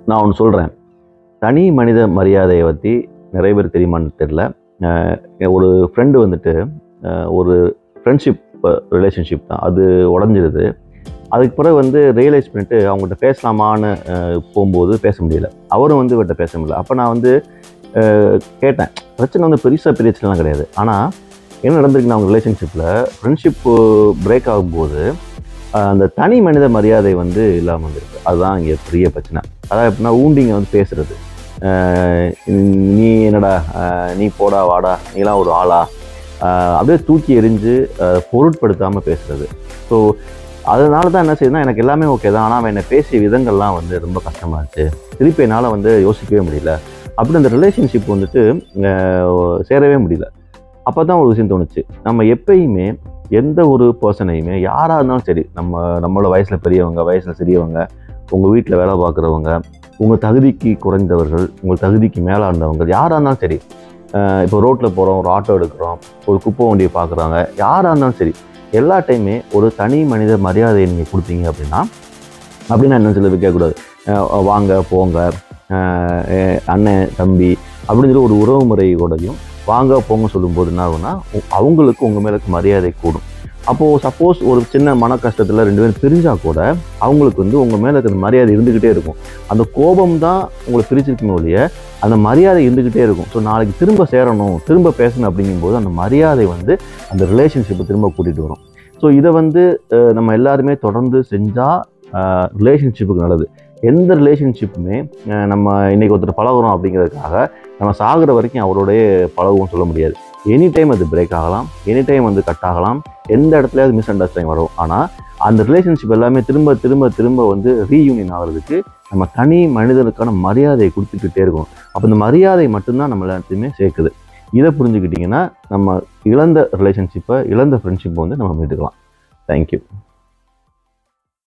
நான் ஒன்று சொல்கிறேன் தனி மனித மரியாதையை பற்றி நிறைய பேர் தெரியுமான்னு தெரில அஹ் ஒரு ஃப்ரெண்டு வந்துட்டு அஹ் ஒரு ஃப்ரெண்ட்ஷிப் ரிலேஷன்ஷிப் தான் அது உடஞ்சிருது அதுக்கு பிறகு வந்து ரியலைஸ் பண்ணிட்டு அவங்ககிட்ட பேசலாமான்னு அஹ், போகும்போது பேச முடியல அவரும் வந்து இவர்கிட்ட பேச முடியல அப்போ நான் வந்து அஹ், கேட்டேன் பிரச்சனை வந்து பெருசாக பெரிய பிரச்சனைலாம் கிடையாது ஆனால் என்ன நடந்திருக்குன்னா அவங்க ரிலேஷன்ஷிப்பில் ஃப்ரெண்ட்ஷிப் பிரேக் ஆகும்போது அஹ், அந்த தனி மனித மரியாதை வந்து இல்லாமல் வந்திருக்கு அதுதான் இங்கே பெரிய பிரச்சனை அதாவது எப்படின்னா ஊண்டிங்க வந்து பேசுறது அஹ், நீ என்னடா அஹ், நீ போடா வாடா நீலாம் ஒரு ஆளா அஹ், அப்படியே தூக்கி எறிஞ்சு பொருட்படுத்தாமல் பேசுறது ஸோ அதனால தான் என்ன செய்யுதுன்னா எனக்கு எல்லாமே ஓகே தான் ஆனால் அவன் என்னை பேசிய விதங்கள்லாம் வந்து ரொம்ப கஷ்டமாக இருந்துச்சு திருப்பி என்னால் வந்து யோசிக்கவே முடியல அப்படி அந்த ரிலேஷன்ஷிப் வந்துட்டு அஹ், சேரவே முடியல அப்போ தான் ஒரு விஷயம் தோணுச்சு நம்ம எப்பயுமே எந்த ஒரு பர்சனையுமே யாராக இருந்தாலும் சரி நம்ம நம்மளோட வயசில் பெரியவங்க வயசில் சிறியவங்க உங்கள் வீட்டில் வேலை பார்க்குறவங்க உங்கள் தகுதிக்கு குறைந்தவர்கள் உங்கள் தகுதிக்கு மேலே இருந்தவங்க யாராக இருந்தாலும் சரி அஹ், இப்போ ரோட்டில் போகிறோம் ஒரு ஆட்டோ எடுக்கிறோம் ஒரு குப்பை வண்டியை பார்க்குறாங்க யாராக இருந்தாலும் சரி எல்லா டைமே ஒரு தனி மனித மரியாதையை நீங்கள் கொடுத்தீங்க அப்படின்னா அப்படின்னா என்ன சில பேர் கேட்கக்கூடாது அஹ் வாங்க போங்க அஹ் அஹ் அண்ணன் தம்பி அப்படின்னு சொல்லி ஒரு உறவு முறையோடையும் வாங்க போங்க சொல்லும்போது என்ன ஆகும்னா உ- அவங்களுக்கு உங்கள் மேலே மரியாதை கூடும் அப்போது சப்போஸ் ஒரு சின்ன மன கஷ்டத்தில் ரெண்டு பேரும் பிரிஞ்சா கூட அவங்களுக்கு வந்து உங்கள் மேலே இருக்கிற மரியாதை இருந்துக்கிட்டே இருக்கும் அந்த கோபம் தான் உங்களை பிரிச்சிருக்குமே ஒழிய அந்த மரியாதை இருந்துக்கிட்டே இருக்கும் ஸோ நாளைக்கு திரும்ப சேரணும் திரும்ப பேசணும் அப்படிங்கும்போது அந்த மரியாதை வந்து அந்த ரிலேஷன்ஷிப்பை திரும்ப கூட்டிகிட்டு வரும் ஸோ இதை வந்து அஹ், நம்ம எல்லாருமே தொடர்ந்து செஞ்சால் ரிலேஷன்ஷிப்புக்கு நல்லது எந்த ரிலேஷன்ஷிப்புமே அஹ், நம்ம இன்னைக்கு ஒருத்தர் பழகுறோம் அப்படிங்கிறதுக்காக நம்ம சாகுற வரைக்கும் அவரோடய பழகுவோம் சொல்ல முடியாது எனி டைம் அது பிரேக் ஆகலாம் எனி டைம் வந்து கட் ஆகலாம் எந்த இடத்துலயாவது மிஸ் அண்டர்ஸ்டாண்டிங் வரும் ஆனால் அந்த ரிலேஷன்ஷிப் எல்லாமே திரும்ப திரும்ப திரும்ப வந்து ரீயூனியன் ஆகிறதுக்கு நம்ம தனி மனிதனுக்கான மரியாதையை கொடுத்துக்கிட்டே இருக்கணும் அப்போ இந்த மரியாதை மட்டும்தான் நம்ம எல்லாத்தையுமே சேர்க்குது இதை புரிஞ்சுக்கிட்டிங்கன்னா நம்ம இழந்த ரிலேஷன்ஷிப்பை இழந்த ஃப்ரெண்ட்ஷிப்பை வந்து நம்ம மீட்டுக்கலாம் தேங்க்யூ